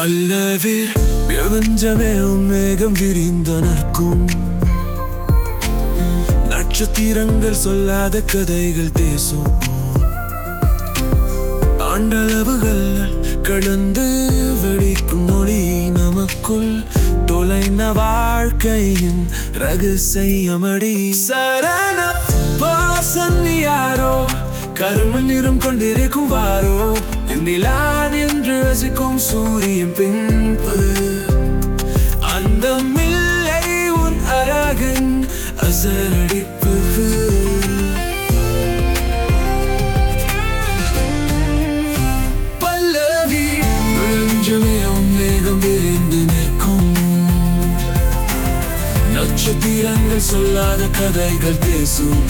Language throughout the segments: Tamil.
பல்லவீர் பிரபஞ்சமே மேகம் விரிந்தனர்க்கும் நட்சத்திரங்கள் சொல்லாத கதைகள் பேசும் ஆண்டளவுகள் கடந்து வெடிக்கும் மொழி நமக்குள் தொலைந்த வாழ்க்கையின் ரகசியமடி சரண பாசன் யாரோ கரும நிறம் கொண்டிருக்கும் வாரோ நிலான் என்று ரசிக்கும் சூரியன் பின்பு அந்த மில்லை உன் அழகன் அசரடிப்பு பல்லவி நெஞ்சமே மேகம் விரிந்து நிற்கும் நட்சத்திரங்கள் சொல்லாத கதைகள் பேசும்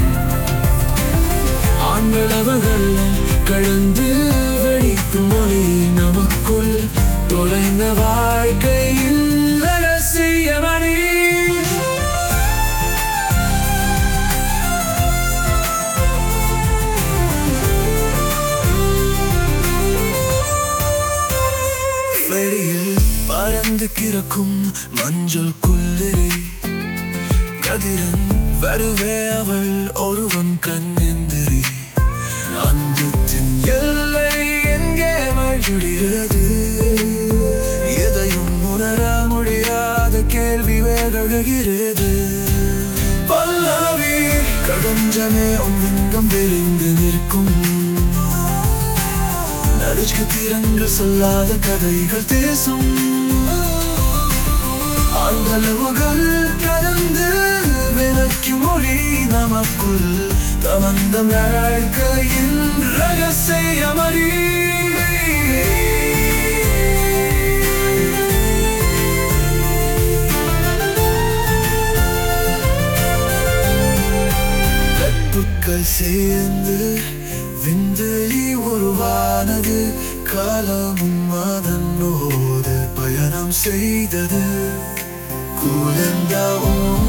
ஆண்கள் அவர்கள் கலந்து வெடிக்கும் மொழி நமக்குள் தொலைந்த வாழ்க்கையில் ரகசியமணி வெளியில் பறந்து கிடக்கும் மஞ்சள் குள்ளிரி கதிரன் வருவே அவள் ஒருவன் கண்ணெந்திரி அந்தத்தின் எல்லை எங்கே மழுகிறது எதையும் உணர முடியாத கேள்வி வேகழுகிறது பல்லவி கடஞ்சமே உங்கம் விரிந்து நிற்கும் நடுக்கத்திரங்கள் சொல்லாத கதைகள் பேசும் ஆண்களவுகள் கலந்து விளக்கும் மொழி நமக்குள் தமந்த வாழ்க்கையின் ரகசியமறி கற்புக்கள் சேர்ந்து விண்வெளி உருவானது காலமும் அதனோடு பயணம் செய்தது குழந்த